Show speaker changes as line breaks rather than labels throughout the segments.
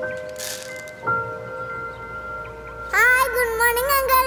Hi good morning uncle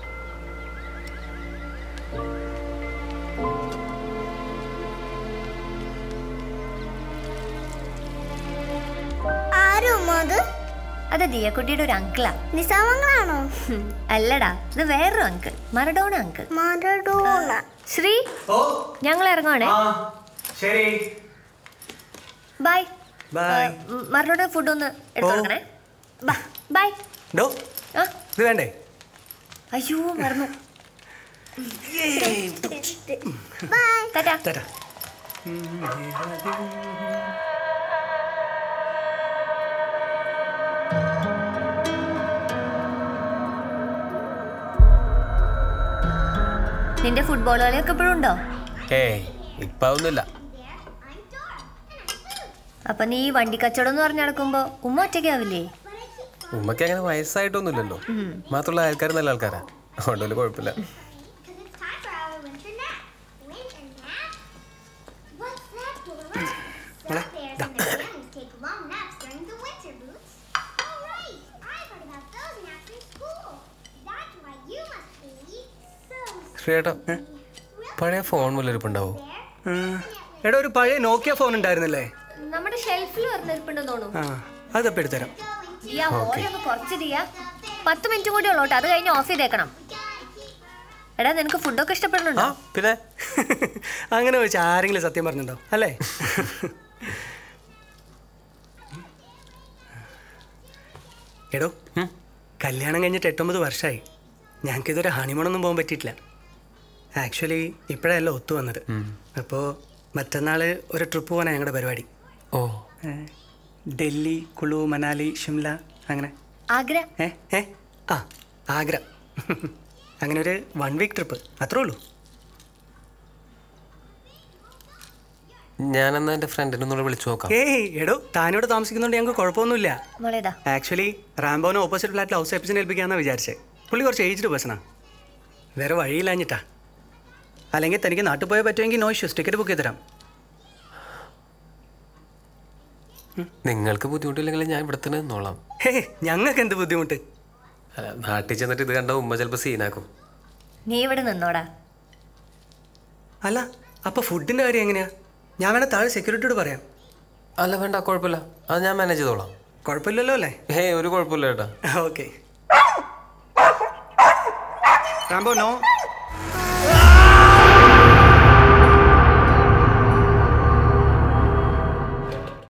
ആരും അത്
അത് ദിയക്കുട്ടിയുടെ ഒരു അങ്കിളാ
നിസാമങ്ങളാണോ
അല്ലടാ ഇത് വേറൊരു അങ്കിൾ മറഡോണ അങ്കിൾ
മറഡോണ
ശ്രീ
ഓ
ഞങ്ങൾ ഇറങ്ങുവാണേ
ആ ശരി
ബൈ
ബൈ
മറഡോണ ഫുഡ് ഒന്ന് എടുത്തു
ഓ.
കൊടുക്കണേ ബൈ
ഡോ
ആ
ഇത് വേണ്ടേ
അയ്യോ മറന്നു
ബൈ
ടാറ്റാ
തരാം
നിന്റെ ഫുട്ബോൾ കളിയൊക്കെ ഇപ്പോഴും ഉണ്ടോ
ഏയ് ഇപ്പൊ അതൊന്നുമില്ല
അപ്പൊ നീ ഈ വണ്ടി കച്ചവടം എന്ന് പറഞ്ഞു നടക്കുമ്പോ ഉമ്മ ഒറ്റയ്ക്കാവില്ലേ
ഉമ്മക്ക് അങ്ങനെ വയസ്സായിട്ടൊന്നുമില്ലല്ലോ മാത്രമുള്ള ആൾക്കാർ നല്ല ആൾക്കാരാ അതുകൊണ്ട് വലിയ കുഴപ്പമില്ല
Because it's time for our winter nap. Winter nap? What's that, Dora?
മോളെ,
Bears
ദാ.
and their youngs take long naps during the winter, Boots. Oh, right. I've heard about those naps in school. That's why you must be so
ശ്രീയേട്ടാ പഴയ phone വല്ലൊരിപ്പുണ്ടാവോ
ഉം. എടാ ഒരു പഴയ നോക്കിയ phone ഉണ്ടായിരുന്നില്ലേ
നമ്മുടെ ഷെൽഫിൽ പറഞ്ഞിരിപ്പുണ്ടെന്ന് തോന്നുന്നു
ആ അതപ്പോൾ എടുത്തരാം
ദിയ ഓരോ ഒന്ന് കുറച്ച് ദിയ പത്ത് മിനിറ്റ് കൂടി ഉള്ളോട്ടെ അത് കഴിഞ്ഞ് ഓഫ് ചെയ്തേക്കണം എടാ നിനക്ക് ഫുഡൊക്കെ
ആ
ഇഷ്ടപ്പെടുന്നുണ്ടോ
പിന്നെ
അങ്ങനെ വെച്ച് ആരെങ്കിലും സത്യം പറഞ്ഞിട്ടുണ്ടോ അല്ലേ എടോ കല്യാണം കഴിഞ്ഞിട്ട് എട്ടൊമ്പത് വർഷമായി ഞങ്ങൾക്ക് ഇതുവരെ ഹണിമൂണൊന്നും പോകാൻ പറ്റിയിട്ടില്ല ആക്ച്വലി ഇപ്പോഴല്ല ഒത്തു വന്നത് അപ്പോൾ മറ്റന്നാൾ ഒരു ട്രിപ്പ് പോകാനാണ് ഞങ്ങളുടെ പരിപാടി
ഓ
ഏ, ഡൽഹി കുളു മനാലി ഷിംല അങ്ങനെ
ആഗ്ര
ഏ ഏ ആ ആഗ്ര അങ്ങനെ ഒരു വൺ വീക്ക് ട്രിപ്പ് അത്രേ ഉള്ളൂ
ഞാനെന്നാ എൻ്റെ ഫ്രണ്ടിനെ ഒന്നുകൂടെ വിളിച്ചു നോക്കാം
ഏയ് എടോ താനിവിടെ താമസിക്കുന്നതുകൊണ്ട് ഞങ്ങൾക്ക് കുഴപ്പമൊന്നുമില്ല
മോളേതാ
ആക്ച്വലി റാംബോനെ ഓപ്പോസിറ്റ് ഫ്ലാറ്റിൽ ഹൗസ് എപ്പിച്ചിനെ ഏൽപ്പിക്കാമെന്നാണ് വിചാരിച്ചത് പുള്ളി കുറച്ച് ഏജ്ഡ് പേഴ്സണാ വേറെ വഴിയില്ലാഞ്ഞിട്ടാ അല്ലെങ്കിൽ തനിക്ക് നാട്ടിൽ പോയാൽ പറ്റുമെങ്കിൽ നോ ഇഷ്യൂസ് ടിക്കറ്റ് ബുക്ക് ചെയ്ത് തരാം
നിങ്ങൾക്ക് ബുദ്ധിമുട്ടില്ലെങ്കിൽ ഞാൻ ഇവിടെ തന്നെ നിന്നോളാം
ഹേ ഞങ്ങൾക്ക് എന്ത് ബുദ്ധിമുട്ട്
അല്ല നാട്ടിൽ ചെന്നിട്ട് ഇത് കണ്ട ഉമ്മ ചിലപ്പോൾ സീനാക്കും
നീ ഇവിടെ നിന്നോടാ
അല്ല അപ്പോൾ ഫുഡിൻ്റെ കാര്യം എങ്ങനെയാ ഞാൻ വേണേൽ താഴെ സെക്യൂരിറ്റിയോട് പറയാം
അല്ല വേണ്ട കുഴപ്പമില്ല അത് ഞാൻ മാനേജ് ചെയ്തോളാം
കുഴപ്പമില്ലല്ലോ അല്ലേ
ഹേ ഒരു കുഴപ്പമില്ല ഏട്ടാ
ഓക്കെ റാംബോ നോ